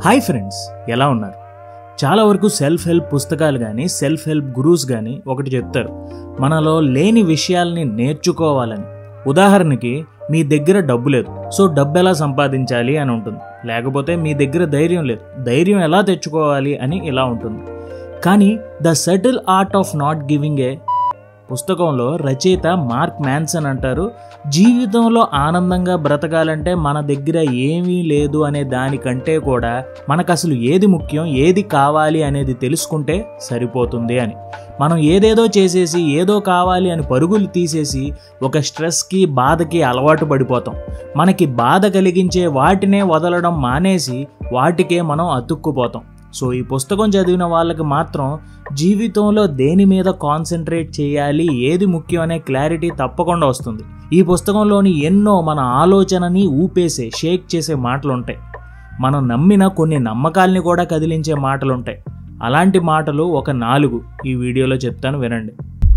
hi friends ఎలా ఉన్నారు చాలా వరకు సెల్ఫ్ హెల్ప్ పుస్తకాలు కానీ సెల్ఫ్ హెల్ప్ గురూస్ కానీ ఒకటి చెప్తారు మనలో లేని విషయాల్ని నేర్చుకోవాలని ఉదాహరణకి మీ దగ్గర డబ్బు లేదు సో డబ్బు ఎలా సంపాదించాలి అని ఉంటుంది లేకపోతే మీ దగ్గర ధైర్యం లేదు ధైర్యం ఎలా తెచ్చుకోవాలి అని ఇలా ఉంటుంది కానీ the subtle art of not giving a పుస్తకంలో రచయిత మార్క్ మ్యాన్సన్ అంటారు జీవితంలో ఆనందంగా బ్రతకాలంటే మన దగ్గర ఏమీ లేదు అనే దానికంటే కూడా మనకు అసలు ఏది ముఖ్యం ఏది కావాలి అనేది తెలుసుకుంటే సరిపోతుంది అని మనం ఏదేదో చేసేసి ఏదో కావాలి అని పరుగులు తీసేసి ఒక స్ట్రెస్కి బాధకి అలవాటు పడిపోతాం మనకి బాధ కలిగించే వాటినే వదలడం మానేసి వాటికే మనం అతుక్కుపోతాం సో ఈ పుస్తకం చదివిన వాళ్ళకి మాత్రం జీవితంలో దేని మీద కాన్సన్ట్రేట్ చేయాలి ఏది ముఖ్యం అనే క్లారిటీ తప్పకుండా వస్తుంది ఈ పుస్తకంలోని ఎన్నో మన ఆలోచనని ఊపేసే షేక్ చేసే మాటలు ఉంటాయి మనం నమ్మిన కొన్ని నమ్మకాల్ని కూడా కదిలించే మాటలు ఉంటాయి అలాంటి మాటలు ఒక నాలుగు ఈ వీడియోలో చెప్తాను వినండి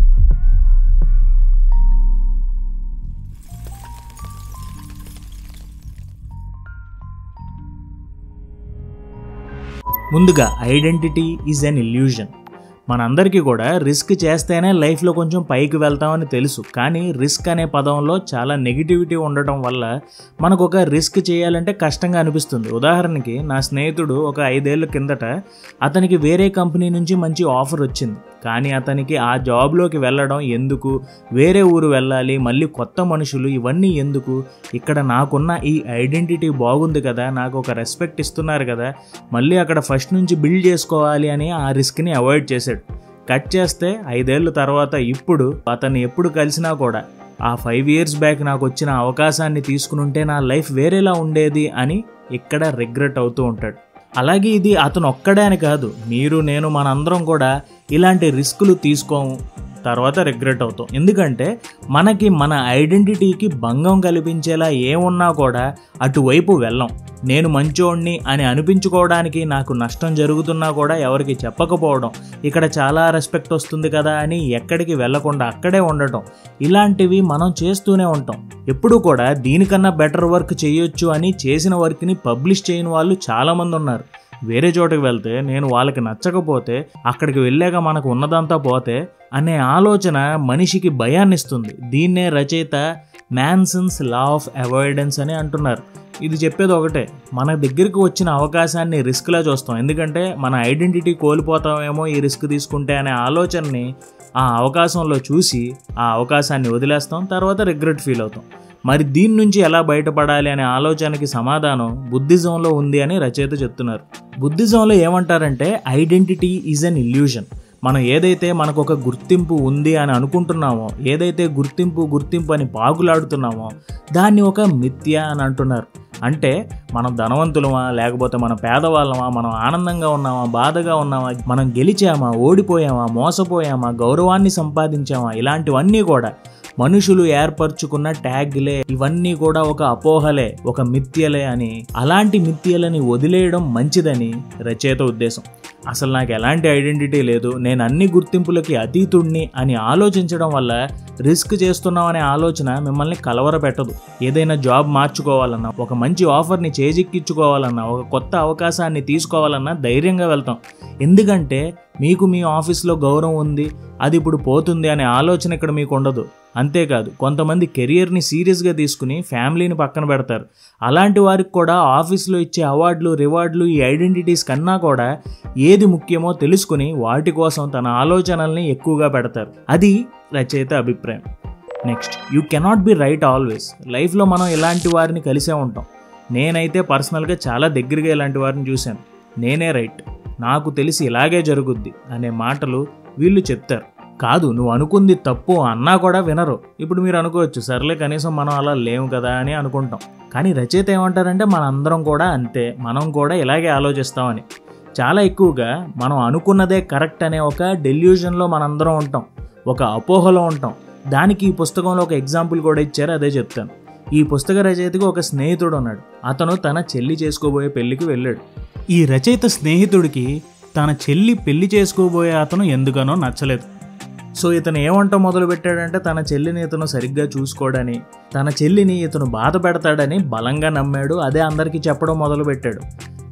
ముందుగా ఐడెంటిటీ ఈజ్ అన్ ఇల్యూజన్ మనందరికీ కూడా రిస్క్ చేస్తేనే లైఫ్లో కొంచెం పైకి వెళ్తామని తెలుసు కానీ రిస్క్ అనే పదంలో చాలా నెగిటివిటీ ఉండటం వల్ల మనకు ఒక రిస్క్ చేయాలంటే కష్టంగా అనిపిస్తుంది ఉదాహరణకి నా స్నేహితుడు ఒక ఐదేళ్ల కిందట అతనికి వేరే కంపెనీ నుంచి మంచి ఆఫర్ వచ్చింది కానీ అతనికి ఆ జాబ్లోకి వెళ్ళడం ఎందుకు వేరే ఊరు వెళ్ళాలి మళ్ళీ కొత్త మనుషులు ఇవన్నీ ఎందుకు ఇక్కడ నాకున్న ఈ ఐడెంటిటీ బాగుంది కదా నాకు ఒక రెస్పెక్ట్ ఇస్తున్నారు కదా మళ్ళీ అక్కడ ఫస్ట్ నుంచి బిల్డ్ చేసుకోవాలి అని ఆ రిస్క్ని అవాయిడ్ చేశాడు కట్ చేస్తే ఐదేళ్ళ తర్వాత ఇప్పుడు అతన్ని ఎప్పుడు కలిసినా కూడా ఆ ఫైవ్ ఇయర్స్ బ్యాక్ నాకు వచ్చిన అవకాశాన్ని తీసుకునుంటే నా లైఫ్ వేరేలా ఉండేది అని ఇక్కడ రిగ్రెట్ అవుతూ ఉంటాడు అలాగే ఇది అతను ఒక్కడే అని కాదు మీరు నేను మనందరం కూడా ఇలాంటి రిస్కులు తీసుకోము తర్వాత రిగ్రెట్ అవుతాం ఎందుకంటే మనకి మన ఐడెంటిటీకి భంగం కల్పించేలా ఏమున్నా కూడా అటువైపు వెళ్ళం నేను మంచోడిని అని అనిపించుకోవడానికి నాకు నష్టం జరుగుతున్నా కూడా ఎవరికి చెప్పకపోవడం ఇక్కడ చాలా రెస్పెక్ట్ వస్తుంది కదా అని ఎక్కడికి వెళ్లకుండా అక్కడే ఉండటం ఇలాంటివి మనం చేస్తూనే ఉంటాం ఎప్పుడు కూడా దీనికన్నా బెటర్ వర్క్ చేయొచ్చు అని చేసిన వర్క్ని పబ్లిష్ చేయని వాళ్ళు చాలామంది ఉన్నారు వేరే చోటకి వెళ్తే నేను వాళ్ళకి నచ్చకపోతే అక్కడికి వెళ్ళాక మనకు ఉన్నదంతా పోతే అనే ఆలోచన మనిషికి భయాన్ని ఇస్తుంది దీన్నే రచయిత మ్యాన్సన్స్ లా ఆఫ్ అవాయిడెన్స్ అని అంటున్నారు ఇది చెప్పేది ఒకటే మన దగ్గరికి వచ్చిన అవకాశాన్ని రిస్క్లా చూస్తాం ఎందుకంటే మన ఐడెంటిటీ కోల్పోతామేమో ఈ రిస్క్ తీసుకుంటే అనే ఆలోచనని ఆ అవకాశంలో చూసి ఆ అవకాశాన్ని వదిలేస్తాం తర్వాత రిగ్రెట్ ఫీల్ అవుతాం మరి దీని నుంచి ఎలా బయటపడాలి అనే ఆలోచనకి సమాధానం బుద్ధిజంలో ఉంది అని రచయిత చెప్తున్నారు బుద్ధిజంలో ఏమంటారంటే ఐడెంటిటీ ఈజ్ అన్ ఇల్యూషన్ మనం ఏదైతే మనకు ఒక గుర్తింపు ఉంది అని అనుకుంటున్నామో ఏదైతే గుర్తింపు గుర్తింపు అని పాగులాడుతున్నామో దాన్ని ఒక మిథ్య అని అంటున్నారు అంటే మనం ధనవంతులమా లేకపోతే మన పేదవాళ్ళమా మనం ఆనందంగా ఉన్నామా బాధగా ఉన్నామా మనం గెలిచామా ఓడిపోయామా మోసపోయామా గౌరవాన్ని సంపాదించామా ఇలాంటివన్నీ కూడా మనుషులు ఏర్పరచుకున్న ట్యాగ్లే ఇవన్నీ కూడా ఒక అపోహలే ఒక మిథ్యలే అని అలాంటి మిథ్యలని వదిలేయడం మంచిదని రచయిత ఉద్దేశం అసలు నాకు ఎలాంటి ఐడెంటిటీ లేదు నేను అన్ని గుర్తింపులకి అతీతుడిని అని ఆలోచించడం వల్ల రిస్క్ చేస్తున్నాం అనే ఆలోచన మిమ్మల్ని కలవర పెట్టదు ఏదైనా జాబ్ మార్చుకోవాలన్నా ఒక మంచి ఆఫర్ని చేజిక్కించుకోవాలన్నా ఒక కొత్త అవకాశాన్ని తీసుకోవాలన్నా ధైర్యంగా వెళ్తాం ఎందుకంటే మీకు మీ ఆఫీస్లో గౌరవం ఉంది అది ఇప్పుడు పోతుంది అనే ఆలోచన ఇక్కడ మీకు ఉండదు అంతేకాదు కొంతమంది కెరియర్ని సీరియస్గా తీసుకుని ఫ్యామిలీని పక్కన పెడతారు అలాంటి వారికి కూడా ఆఫీస్లో ఇచ్చే అవార్డులు రివార్డులు ఈ ఐడెంటిటీస్ కన్నా కూడా ఏది ముఖ్యమో తెలుసుకుని వాటి కోసం తన ఆలోచనల్ని ఎక్కువగా పెడతారు అది రచయిత అభిప్రాయం next you cannot be right always లైఫ్లో మనం ఇలాంటి వారిని కలిసే ఉంటాం నేనైతే పర్సనల్గా చాలా దగ్గరగా ఇలాంటి వారిని చూశాను నేనే రైట్ నాకు తెలిసి ఇలాగే జరుగుద్ది అనే మాటలు వీళ్ళు చెప్తారు కాదు నువ్వు అనుకుంది తప్పు అన్నా కూడా వినరు ఇప్పుడు మీరు అనుకోవచ్చు సర్లే కనీసం మనం అలా లేము కదా అని అనుకుంటాం కానీ రచయిత ఏమంటారంటే మనందరం కూడా అంతే మనం కూడా ఇలాగే ఆలోచిస్తామని చాలా ఎక్కువగా మనం అనుకున్నదే కరెక్ట్ అనే ఒక డెల్యూషన్లో మనందరం ఉంటాం ఒక అపోహలో ఉంటాం దానికి ఈ పుస్తకంలో ఒక ఎగ్జాంపుల్ కూడా ఇచ్చారు అదే చెప్తాను ఈ పుస్తక రచయితకి ఒక స్నేహితుడు ఉన్నాడు అతను తన చెల్లి చేసుకోబోయే పెళ్లికి వెళ్ళాడు ఈ రచయిత స్నేహితుడికి తన చెల్లి పెళ్లి చేసుకోబోయే అతను ఎందుకనో నచ్చలేదు సో ఇతను ఏమంటా మొదలు పెట్టాడంటే తన చెల్లిని ఇతను సరిగ్గా చూసుకోడని తన చెల్లిని ఇతను బాధ పెడతాడని బలంగా నమ్మాడు అదే అందరికీ చెప్పడం మొదలు పెట్టాడు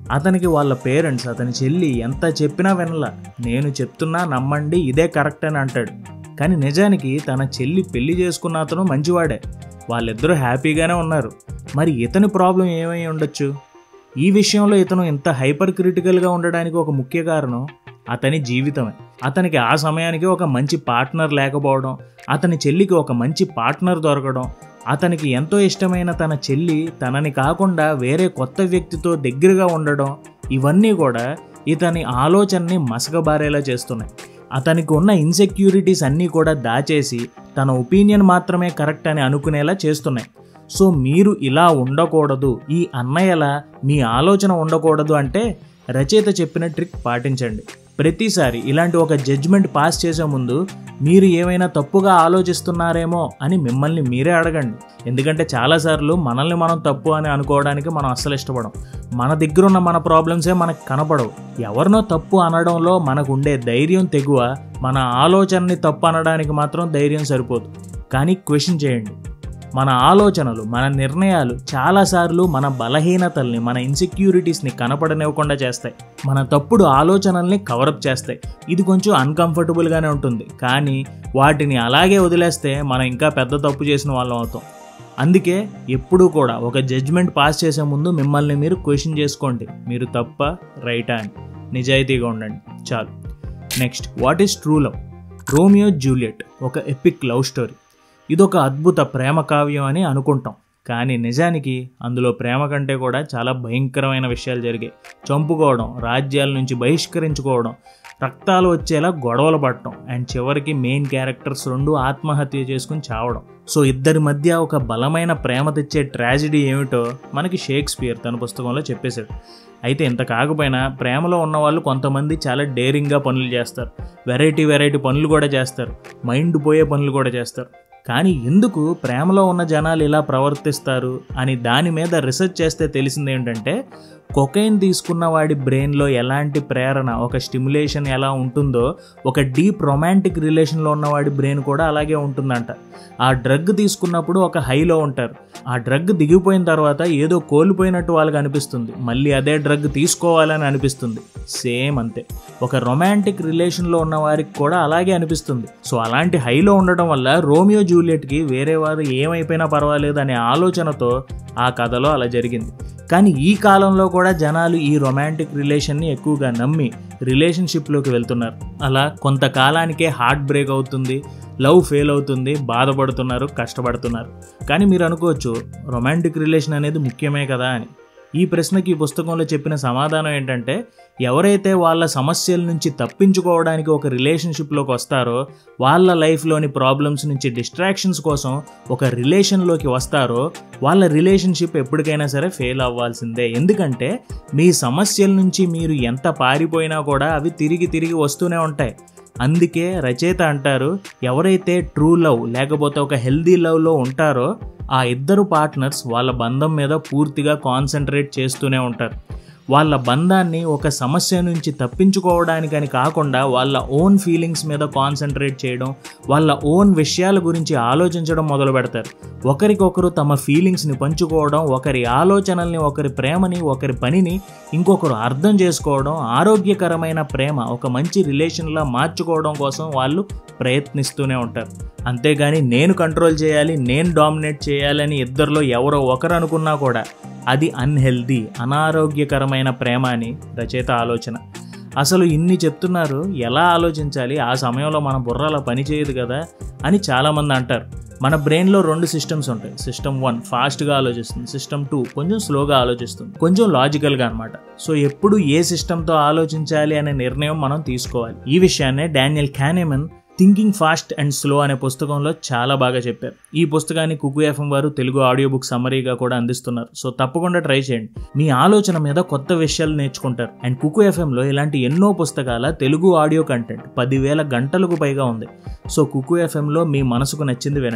అతనికి వాళ్ళ పేరెంట్స్ అతని చెల్లి ఎంత చెప్పినా వినలా నేను చెప్తున్నా నమ్మండి ఇదే కరెక్ట్ అని అంటాడు కానీ నిజానికి తన చెల్లి పెళ్లి చేసుకున్న అతను మంచివాడే వాళ్ళిద్దరూ హ్యాపీగానే ఉన్నారు మరి ఇతని ప్రాబ్లం ఏమై ఉండొచ్చు ఈ విషయంలో ఇతను ఇంత హైపర్ క్రిటికల్గా ఉండడానికి ఒక ముఖ్య కారణం అతని జీవితమే అతనికి ఆ సమయానికి ఒక మంచి పార్ట్నర్ లేకపోవడం అతని చెల్లికి ఒక మంచి పార్ట్నర్ దొరకడం అతనికి ఎంతో ఇష్టమైన తన చెల్లి తనని కాకుండా వేరే కొత్త వ్యక్తితో దగ్గరగా ఉండడం ఇవన్నీ కూడా ఇతని ఆలోచనని మసకబారేలా చేస్తున్నాయి అతనికి ఉన్న ఇన్సెక్యూరిటీస్ అన్నీ కూడా దాచేసి తన ఒపీనియన్ మాత్రమే కరెక్ట్ అని అనుకునేలా చేస్తున్నాయి సో మీరు ఇలా ఉండకూడదు ఈ అన్నయ్యలా మీ ఆలోచన ఉండకూడదు అంటే రచయిత చెప్పిన ట్రిక్ పాటించండి ప్రతిసారి ఇలాంటి ఒక జడ్జ్మెంట్ పాస్ చేసే ముందు మీరు ఏమైనా తప్పుగా ఆలోచిస్తున్నారేమో అని మిమ్మల్ని మీరే అడగండి ఎందుకంటే చాలాసార్లు మనల్ని మనం తప్పు అని అనుకోవడానికి మనం అస్సలు ఇష్టపడం మన దగ్గర ఉన్న మన ప్రాబ్లమ్సే మనకు కనపడవు ఎవరినో తప్పు అనడంలో మనకు ఉండే ధైర్యం తెగువ మన ఆలోచనని తప్పు అనడానికి మాత్రం ధైర్యం సరిపోదు కానీ క్వశ్చన్ చేయండి మన ఆలోచనలు మన నిర్ణయాలు చాలాసార్లు మన బలహీనతల్ని మన ఇన్సెక్యూరిటీస్ని కనపడనివ్వకుండా చేస్తాయి మన తప్పుడు ఆలోచనల్ని కవరప్ చేస్తాయి ఇది కొంచెం అన్కంఫర్టబుల్గానే ఉంటుంది కానీ వాటిని అలాగే వదిలేస్తే మనం ఇంకా పెద్ద తప్పు చేసిన వాళ్ళం అవుతాం అందుకే ఎప్పుడూ కూడా ఒక జడ్జ్మెంట్ పాస్ చేసే ముందు మిమ్మల్ని మీరు క్వశ్చన్ చేసుకోండి మీరు తప్ప రైటా అని నిజాయితీగా ఉండండి చాలు next what is true love Romeo Juliet ఒక ఎపిక్ లవ్ స్టోరీ ఇదొక అద్భుత ప్రేమ కావ్యం అని అనుకుంటాం కానీ నిజానికి అందులో ప్రేమ కంటే కూడా చాలా భయంకరమైన విషయాలు జరిగాయి చంపుకోవడం రాజ్యాల నుంచి బహిష్కరించుకోవడం రక్తాలు వచ్చేలా గొడవలు పడటం అండ్ చివరికి మెయిన్ క్యారెక్టర్స్ రెండు ఆత్మహత్య చేసుకుని చావడం సో ఇద్దరి మధ్య ఒక బలమైన ప్రేమ తెచ్చే ట్రాజిడీ ఏమిటో మనకి షేక్స్పియర్ తన పుస్తకంలో చెప్పేశాడు అయితే ఇంత కాకపోయినా ప్రేమలో ఉన్న వాళ్ళు కొంతమంది చాలా డేరింగ్గా పనులు చేస్తారు వెరైటీ వెరైటీ పనులు కూడా చేస్తారు మైండ్ పోయే పనులు కూడా చేస్తారు కానీ ఎందుకు ప్రేమలో ఉన్న జనాలు ఇలా ప్రవర్తిస్తారు అని దాని మీద రీసెర్చ్ చేస్తే తెలిసింది ఏంటంటే కొకైన్ తీసుకున్న వాడి బ్రెయిన్లో ఎలాంటి ప్రేరణ ఒక స్టిమ్యులేషన్ ఎలా ఉంటుందో ఒక డీప్ రొమాంటిక్ రిలేషన్లో ఉన్నవాడి బ్రెయిన్ కూడా అలాగే ఉంటుందంట ఆ డ్రగ్ తీసుకున్నప్పుడు ఒక హైలో ఉంటారు ఆ డ్రగ్ దిగిపోయిన తర్వాత ఏదో కోల్పోయినట్టు వాళ్ళకి అనిపిస్తుంది మళ్ళీ అదే డ్రగ్ తీసుకోవాలని అనిపిస్తుంది సేమ్ అంతే ఒక రొమాంటిక్ రిలేషన్లో ఉన్న వారికి కూడా అలాగే అనిపిస్తుంది సో అలాంటి హైలో ఉండడం వల్ల రోమియో జూలియట్కి వేరే వారు ఏమైపోయినా పర్వాలేదు అనే ఆలోచనతో ఆ కథలో అలా జరిగింది కానీ ఈ కాలంలో కూడా జనాలు ఈ రొమాంటిక్ రిలేషన్ని ఎక్కువగా నమ్మి రిలేషన్షిప్లోకి వెళ్తున్నారు అలా కొంతకాలానికే హార్ట్ బ్రేక్ అవుతుంది లవ్ ఫెయిల్ అవుతుంది బాధపడుతున్నారు కష్టపడుతున్నారు కానీ మీరు అనుకోవచ్చు రొమాంటిక్ రిలేషన్ అనేది ముఖ్యమే కదా అని ఈ ప్రశ్నకి ఈ పుస్తకంలో చెప్పిన సమాధానం ఏంటంటే ఎవరైతే వాళ్ళ సమస్యల నుంచి తప్పించుకోవడానికి ఒక రిలేషన్షిప్లోకి వస్తారో వాళ్ళ లైఫ్లోని ప్రాబ్లమ్స్ నుంచి డిస్ట్రాక్షన్స్ కోసం ఒక రిలేషన్లోకి వస్తారో వాళ్ళ రిలేషన్షిప్ ఎప్పటికైనా సరే ఫెయిల్ అవ్వాల్సిందే ఎందుకంటే మీ సమస్యల నుంచి మీరు ఎంత పారిపోయినా కూడా అవి తిరిగి తిరిగి వస్తూనే ఉంటాయి అందుకే రచయిత అంటారు ఎవరైతే ట్రూ లవ్ లేకపోతే ఒక హెల్దీ లవ్లో ఉంటారో ఆ ఇద్దరు పార్ట్నర్స్ వాళ్ళ బంధం మీద పూర్తిగా కాన్సన్ట్రేట్ చేస్తూనే ఉంటారు వాళ్ళ బంధాన్ని ఒక సమస్య నుంచి తప్పించుకోవడానికని కాకుండా వాళ్ళ ఓన్ ఫీలింగ్స్ మీద కాన్సన్ట్రేట్ చేయడం వాళ్ళ ఓన్ విషయాల గురించి ఆలోచించడం మొదలు పెడతారు ఒకరికొకరు తమ ఫీలింగ్స్ని పంచుకోవడం ఒకరి ఆలోచనల్ని ఒకరి ప్రేమని ఒకరి పనిని ఇంకొకరు అర్థం చేసుకోవడం ఆరోగ్యకరమైన ప్రేమ ఒక మంచి రిలేషన్లా మార్చుకోవడం కోసం వాళ్ళు ప్రయత్నిస్తూనే ఉంటారు అంతేగాని నేను కంట్రోల్ చేయాలి నేను డామినేట్ చేయాలని ఇద్దరిలో ఎవరో ఒకరు అనుకున్నా కూడా అది అన్హెల్దీ అనారోగ్యకరమైన ప్రేమ అని రచయిత ఆలోచన అసలు ఇన్ని చెప్తున్నారు ఎలా ఆలోచించాలి ఆ సమయంలో మన బుర్ర అలా పనిచేయదు కదా అని చాలామంది అంటారు మన బ్రెయిన్లో రెండు సిస్టమ్స్ ఉంటాయి సిస్టమ్ వన్ ఫాస్ట్గా ఆలోచిస్తుంది సిస్టమ్ టూ కొంచెం స్లోగా ఆలోచిస్తుంది కొంచెం లాజికల్గా అనమాట సో ఎప్పుడు ఏ సిస్టంతో ఆలోచించాలి అనే నిర్ణయం మనం తీసుకోవాలి ఈ విషయాన్నే Daniel Kahneman thinking fast and slow అనే పుస్తకంలో చాలా బాగా చెప్పారు ఈ పుస్తకాన్ని కుకు ఎఫ్ఎం వారు తెలుగు ఆడియో బుక్ సమరీగా కూడా అందిస్తున్నారు సో తప్పకుండా ట్రై చేయండి మీ ఆలోచన మీద కొత్త విషయాలు నేర్చుకుంటారు అండ్ కుకు ఎఫ్ఎంలో ఇలాంటి ఎన్నో పుస్తకాల తెలుగు ఆడియో కంటెంట్ పదివేల గంటలకు పైగా ఉంది సో కుకు ఎఫ్ఎంలో మీ మనసుకు నచ్చింది వినండి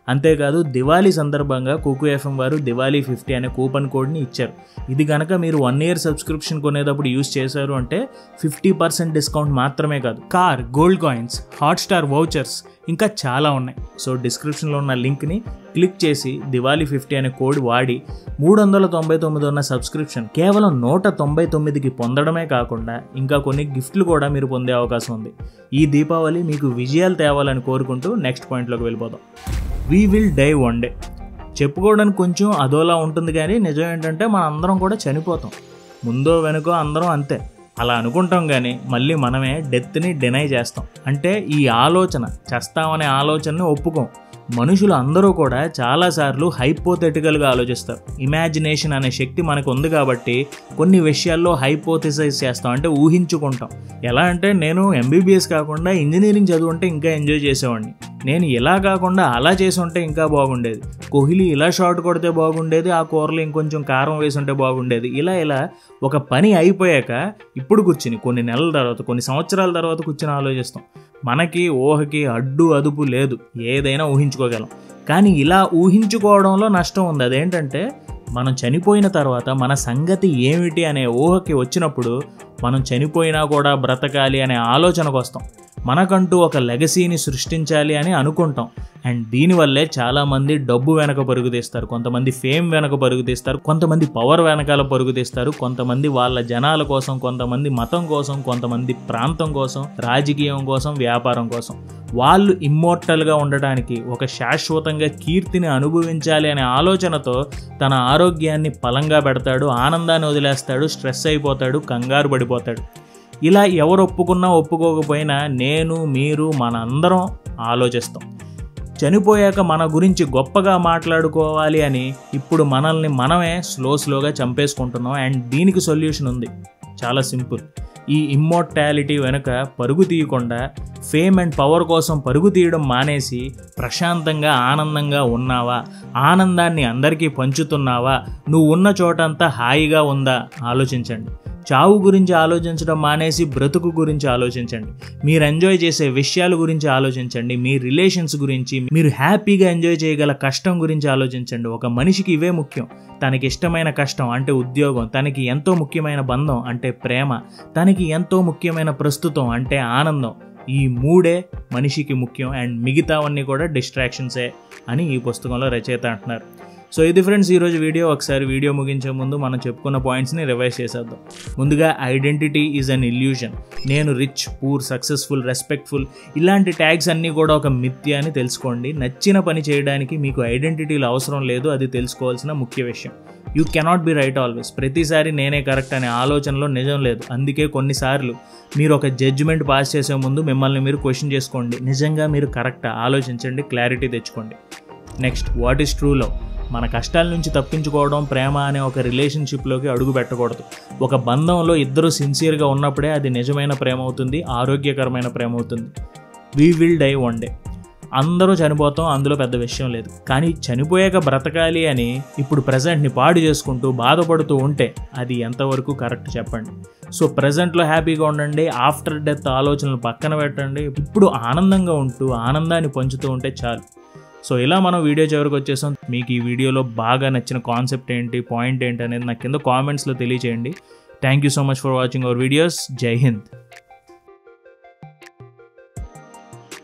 అంతేకాదు దివాళీ సందర్భంగా కుకు ఎఫ్ఎం వారు దివాళీ ఫిఫ్టీ అనే కూపన్ కోడ్ని ఇచ్చారు ఇది కనుక మీరు వన్ ఇయర్ సబ్స్క్రిప్షన్ కొనేటప్పుడు యూస్ చేశారు అంటే ఫిఫ్టీ పర్సెంట్ డిస్కౌంట్ మాత్రమే కాదు car gold coins Hotstar vouchers ఇంకా చాలా ఉన్నాయి సో డిస్క్రిప్షన్లో ఉన్న లింక్ని క్లిక్ చేసి దివాళీ ఫిఫ్టీ అనే కోడ్ వాడి మూడు వందల తొంభై తొమ్మిది ఉన్న సబ్స్క్రిప్షన్ కేవలం నూట తొంభై తొమ్మిదికి పొందడమే కాకుండా ఇంకా కొన్ని గిఫ్ట్లు కూడా మీరు పొందే అవకాశం ఉంది ఈ దీపావళి మీకు విజయాలు తేవాలని కోరుకుంటూ నెక్స్ట్ పాయింట్లోకి వెళ్ళిపోదాం we will die one day చెప్పుకోవడానికి కొంచెం అదోలా ఉంటుంది కానీ నిజం ఏంటంటే మన అందరం కూడా చనిపోతాం ముందో వెనుకో అందరం అంతే అలా అనుకుంటాం కానీ మళ్ళీ మనమే డెత్ని డినై చేస్తాం అంటే ఈ ఆలోచన చేస్తామనే ఆలోచనని ఒప్పుకోం మనుషులు అందరూ కూడా చాలాసార్లు హైపోథెటికల్గా ఆలోచిస్తారు ఇమాజినేషన్ అనే శక్తి మనకు ఉంది కాబట్టి కొన్ని విషయాల్లో హైపోథెసైజ్ చేస్తాం అంటే ఊహించుకుంటాం ఎలా అంటే నేను ఎంబీబీఎస్ కాకుండా ఇంజనీరింగ్ చదువుంటే ఇంకా ఎంజాయ్ చేసేవాడిని నేను ఇలా కాకుండా అలా చేసి ఉంటే ఇంకా బాగుండేది కోహ్లీ ఇలా షాట్ కొడితే బాగుండేది ఆ కూరలో ఇంకొంచెం కారం వేసి ఉంటే బాగుండేది ఇలా ఇలా ఒక పని అయిపోయాక ఇప్పుడు కూర్చుని కొన్ని నెలల తర్వాత కొన్ని సంవత్సరాల తర్వాత కూర్చుని ఆలోచిస్తాం మనకి ఊహకి అడ్డు అదుపు లేదు ఏదైనా ఊహించుకోగలం కానీ ఇలా ఊహించుకోవడంలో నష్టం ఉంది అదేంటంటే మనం చనిపోయిన తర్వాత మన సంగతి ఏమిటి అనే ఊహకి వచ్చినప్పుడు మనం చనిపోయినా కూడా బ్రతకాలి అనే ఆలోచనకు వస్తాం మనకంటూ ఒక లెగసీని సృష్టించాలి అని అనుకుంటాం అండ్ దీనివల్లే చాలామంది డబ్బు వెనక పరుగు తీస్తారు కొంతమంది ఫేమ్ వెనక పరుగు తీస్తారు కొంతమంది పవర్ వెనకాల పరుగు తీస్తారు కొంతమంది వాళ్ళ జనాల కోసం కొంతమంది మతం కోసం కొంతమంది ప్రాంతం కోసం రాజకీయం కోసం వ్యాపారం కోసం వాళ్ళు ఇమ్మోర్టల్గా ఉండటానికి ఒక శాశ్వతంగా కీర్తిని అనుభవించాలి అనే ఆలోచనతో తన ఆరోగ్యాన్ని పలంగా పెడతాడు ఆనందాన్ని వదిలేస్తాడు స్ట్రెస్ అయిపోతాడు కంగారు పడిపోతాడు ఇలా ఎవరు ఒప్పుకున్నా ఒప్పుకోకపోయినా నేను మీరు మనందరం ఆలోచిస్తాం చనిపోయాక మన గురించి గొప్పగా మాట్లాడుకోవాలి అని ఇప్పుడు మనల్ని మనమే స్లో స్లోగా చంపేసుకుంటున్నాం అండ్ దీనికి సొల్యూషన్ ఉంది చాలా సింపుల్ ఈ ఇమ్మోర్టాలిటీ వెనుక పరుగు తీయకుండా ఫేమ్ అండ్ పవర్ కోసం పరుగు తీయడం మానేసి ప్రశాంతంగా ఆనందంగా ఉన్నావా ఆనందాన్ని అందరికీ పంచుతున్నావా నువ్వు ఉన్న చోటంతా హాయిగా ఉందా ఆలోచించండి చావు గురించి ఆలోచించడం మానేసి బ్రతుకు గురించి ఆలోచించండి మీరు ఎంజాయ్ చేసే విషయాల గురించి ఆలోచించండి మీ రిలేషన్స్ గురించి మీరు హ్యాపీగా ఎంజాయ్ చేయగల కష్టం గురించి ఆలోచించండి ఒక మనిషికి ఇవే ముఖ్యం తనకి ఇష్టమైన కష్టం అంటే ఉద్యోగం తనకి ఎంతో ముఖ్యమైన బంధం అంటే ప్రేమ తనకి ఎంతో ముఖ్యమైన ప్రస్తుతం అంటే ఆనందం ఈ మూడే మనిషికి ముఖ్యం అండ్ మిగతావన్నీ కూడా డిస్ట్రాక్షన్సే అని ఈ పుస్తకంలో రచయిత అంటున్నారు సో ఇది ఫ్రెండ్స్ ఈరోజు వీడియో ఒకసారి వీడియో ముగించే ముందు మనం చెప్పుకున్న పాయింట్స్ని రివైజ్ చేసేద్దాం ముందుగా ఐడెంటిటీ ఈజ్ అన్ ఇల్యూషన్ నేను రిచ్ పూర్ సక్సెస్ఫుల్ రెస్పెక్ట్ఫుల్ ఇలాంటి ట్యాగ్స్ అన్నీ కూడా ఒక మిథ్య అని తెలుసుకోండి నచ్చిన పని చేయడానికి మీకు ఐడెంటిటీలు అవసరం లేదు అది తెలుసుకోవాల్సిన ముఖ్య విషయం you cannot be right always ప్రతిసారి నేనే కరెక్ట్ అనే ఆలోచనలో నిజం లేదు అందుకే కొన్నిసార్లు మీరు ఒక జడ్జిమెంట్ పాస్ చేసే ముందు మిమ్మల్ని మీరు క్వశ్చన్ చేసుకోండి నిజంగా మీరు కరెక్టా ఆలోచించండి క్లారిటీ తెచ్చుకోండి next what is true love మన కష్టాల నుంచి తప్పించుకోవడం ప్రేమ అనే ఒక రిలేషన్షిప్లోకి అడుగు పెట్టకూడదు ఒక బంధంలో ఇద్దరు సిన్సియర్గా ఉన్నప్పుడే అది నిజమైన ప్రేమ అవుతుంది ఆరోగ్యకరమైన ప్రేమ అవుతుంది we will die one day అందరూ చనిపోతాం అందులో పెద్ద విషయం లేదు కానీ చనిపోయాక బ్రతకాలి అని ఇప్పుడు ప్రజెంట్ని పాడు చేసుకుంటూ బాధపడుతూ ఉంటే అది ఎంతవరకు కరెక్ట్ చెప్పండి సో ప్రజెంట్లో హ్యాపీగా ఉండండి ఆఫ్టర్ డెత్ ఆలోచనలు పక్కన పెట్టండి ఇప్పుడు ఆనందంగా ఉంటూ ఆనందాన్ని పంచుతూ ఉంటే చాలు సో ఇలా మనం వీడియో చివరికి వచ్చేసాం మీకు ఈ వీడియోలో బాగా నచ్చిన కాన్సెప్ట్ ఏంటి పాయింట్ ఏంటి అనేది నాకు కింద కామెంట్స్లో తెలియచేయండి thank you so much for watching our videos Jai Hind